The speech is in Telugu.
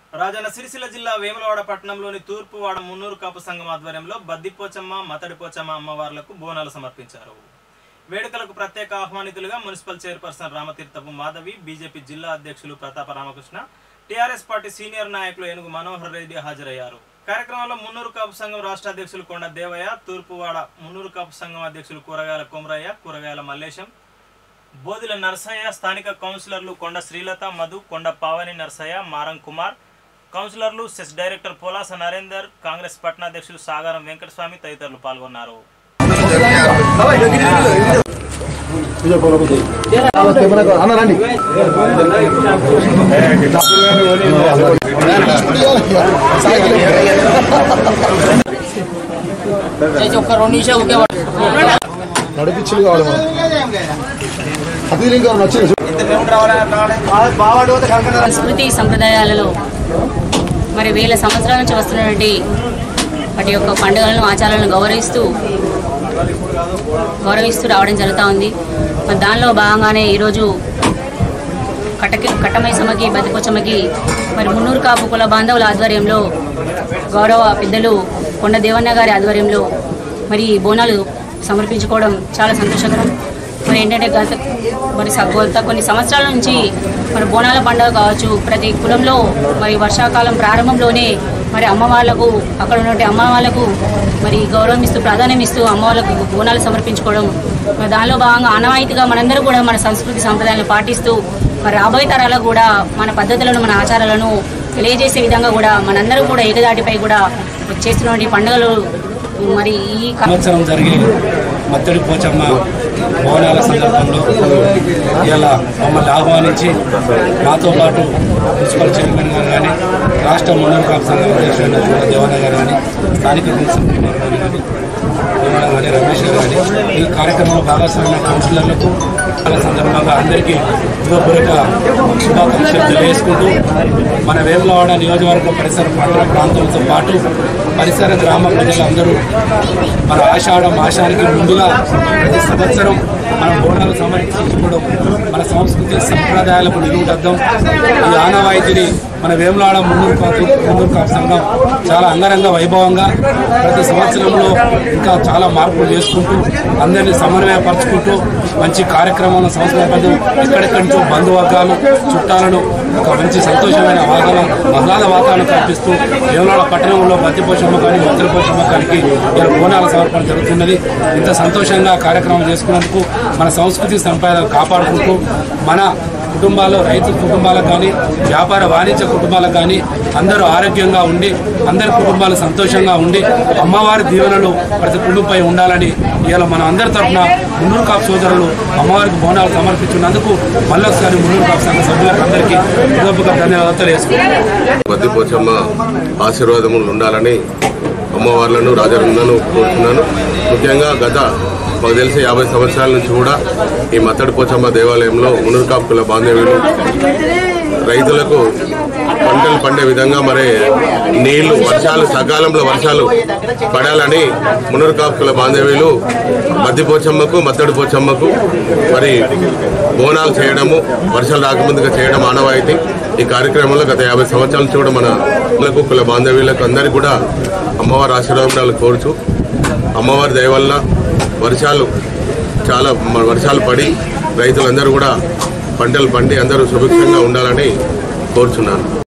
రాజన్న సిరిసిల్ల జిల్లా వేములవాడ పట్టణంలోని తూర్పువాడ మున్నూరు కాపు సంఘం ఆధ్వర్యంలో బద్దిపోచమ్మ మతడిపోచమ్మ అమ్మవార్లకు బోనాలు సమర్పించారు వేడుకలకు ప్రత్యేక ఆహ్వానితులుగా municipal chairperson Ramatheerthapu Madhavi BJP జిల్లా అధ్యక్షులు Pratapa Ramakrishna TRS party senior నాయకులు ఏనుగు మనోహర్ రెడ్డి హాజరయ్యారు కార్యక్రమంలో మున్నూరు కాపు సంఘం రాష్ట్ర అధ్యక్షులు కొండ దేవయ్య తూర్పువాడ మున్నూరు కాపు సంఘం అధ్యక్షులు కూరగాయల కొమరయ్య కూరగాయల మల్లేశం బోధిల నర్సయ్య స్థానిక కౌన్సిలర్లు కొండ శ్రీలత మధు కొండ పావని నర్సయ్య మారం కుమార్ కౌన్సిలర్లు సెస్ డైరెక్టర్ పోలాస నరేందర్ కాంగ్రెస్ పట్టణాధ్యక్షులు సాగరం వెంకటస్వామి తదితరులు పాల్గొన్నారు అన్న రండి చేసి ఒక్క రెండు నిమిషాలు ఒకే నడిపించులు కావాలి మనం అది ఇంకా నచ్చింది సంస్కృతి సంప్రదాయాలలో మరి వేల సంవత్సరాల నుంచి వస్తున్నటువంటి వాటి యొక్క పండుగలను ఆచారాలను గౌరవిస్తూ గౌరవిస్తూ రావడం జరుగుతూ ఉంది మరి దానిలో భాగంగానే ఈరోజు కట్టకి కట్టమైసమ్మకి బతికొచ్చమ్మకి మరి మున్నూరు కాపు కుల బాంధవుల ఆధ్వర్యంలో గౌరవ పెద్దలు కొండ దేవన్న గారి ఆధ్వర్యంలో మరి ఈ బోనాలు సమర్పించుకోవడం చాలా సంతోషకరం మరి ఏంటంటే గత మరి స- గత కొన్ని సంవత్సరాల నుంచి మరి బోనాల పండుగ కావచ్చు ప్రతి కులంలో మరి వర్షాకాలం ప్రారంభంలోనే మరి అమ్మవార్లకు అక్కడ ఉన్నటువంటి అమ్మవార్లకు మరి గౌరవం ఇస్తూ ప్రాధాన్యం ఇస్తూ అమ్మవార్లకు బోనాలు సమర్పించుకోవడం మరి దానిలో భాగంగా ఆనవాయితీగా మనందరూ కూడా మన సంస్కృతి సంప్రదాయాలను పాటిస్తూ మరి రాబోయే తరాలకు కూడా మన పద్ధతులను మన ఆచారాలను తెలియజేసే విధంగా కూడా మనందరం కూడా ఏకదాటిపై కూడా చేస్తున్నటువంటి పండుగలు మరి ఈ కా- సంవత్సరం జరిగే మత్తడి పోచమ్మ భవనాల సందర్భంలో ఇలా మమ్మల్ని ఆహ్వానించి మాతో పాటు మున్సిపల్ చైర్మన్ గారు కానీ రాష్ట్ర మున్నూరు కాపు సంఘం అధ్యక్షుడు దేవన్న గారు కానీ స్థానిక కౌన్సిల్ మెంబర్ గారు కానీ దేవన్న కానీ రమేష్ గారు కానీ ఈ కార్యక్రమంలో భాగస్వామ్య కౌన్సిలర్లకు వాళ్ళ సందర్భంగా అందరికీ హృదయపూర్వక శుభాకాంక్షలు తెలియజేసుకుంటూ మన వేములవాడ నియోజకవర్గ పరిసర పట్టణ ప్రాంతాలతో పాటు పరిసర గ్రామ ప్రజలందరూ మన ఆషాఢ మాసానికి ముందుగా ప్రతి సంవత్సరం మన బోనాలు సమర్పించుకోవడం మన సంస్కృతి సంప్రదాయాలకు నిలువుటద్దాం ఈ ఆనవాయితీని మన వేములాడ మున్నూరు కాపు మున్నూరు కాపు సంఘం చాలా అంగరంగ వైభవంగా ప్రతి సంవత్సరంలో ఇంకా చాలా మార్పులు చేసుకుంటూ అందరినీ సమన్వయపరుచుకుంటూ మంచి కార్యక్రమాలను సంస్కృతి ఎక్కడెక్కడి నుంచో బంధువర్గాలు చుట్టాలను ఒక మంచి సంతోషమైన వాతావరణం ఆహ్లాద వాతావరణం కల్పిస్తూ వేములాడ పట్టణంలో బతిపోషమ్మ కానీ మొత్తల పోషమ్మ గారికి ఇలా బోనాల సమర్పణ జరుగుతున్నది ఇంత సంతోషంగా కార్యక్రమం చేసుకున్నందుకు మన సంస్కృతి సంప్రదాయాలు కాపాడుకుంటూ మన కుటుంబాల్లో రైతు కుటుంబాలకు కానీ వ్యాపార వాణిజ్య కుటుంబాలకు కానీ అందరూ ఆరోగ్యంగా ఉండి అందరి కుటుంబాలు సంతోషంగా ఉండి అమ్మవారి దీవెనలు ప్రతి కుటుంబంపై ఉండాలని ఇవాళ మన అందరి తరఫున మున్నూరు కాపు సోదరులు అమ్మవారికి బోనాలు సమర్పించినందుకు మళ్ళొకసారి మున్నూరు కాపు సంఘ సభ్యులకు అందరికీ హృదయపూర్వక ధన్యవాదాలు తెలుసుకుంటున్నాను బద్దిపోచమ్మ ఆశీర్వాదములు ఉండాలని అమ్మవార్లను రాజరన్నను కోరుతున్నాను ముఖ్యంగా గత మాకు తెలిసి యాభై సంవత్సరాల నుంచి కూడా ఈ మత్తడి పోచమ్మ దేవాలయంలో మునురుకాపుల బాంధవ్యులు రైతులకు పంటలు పండే విధంగా మరి నీళ్లు వర్షాలు సకాలంలో వర్షాలు పడాలని మునురుకాపుల బాంధవ్యులు మద్దిపోచమ్మకు మత్తడి పోచమ్మకు మరి బోనాలు చేయడము వర్షాలు రాకముందుగా చేయడం ఆనవాయితీ ఈ కార్యక్రమంలో గత యాభై సంవత్సరాల నుంచి కూడా మన కులకు కుల బాంధవ్యులకు అందరికీ కూడా అమ్మవారి ఆశీర్వాదాలు కోరుచు అమ్మవారి దయ వల్ల వర్షాలు చాలా మ- వర్షాలు పడి రైతులందరూ కూడా పంటలు పండి అందరూ సుభిక్షంగా ఉండాలని కోరుచున్నాను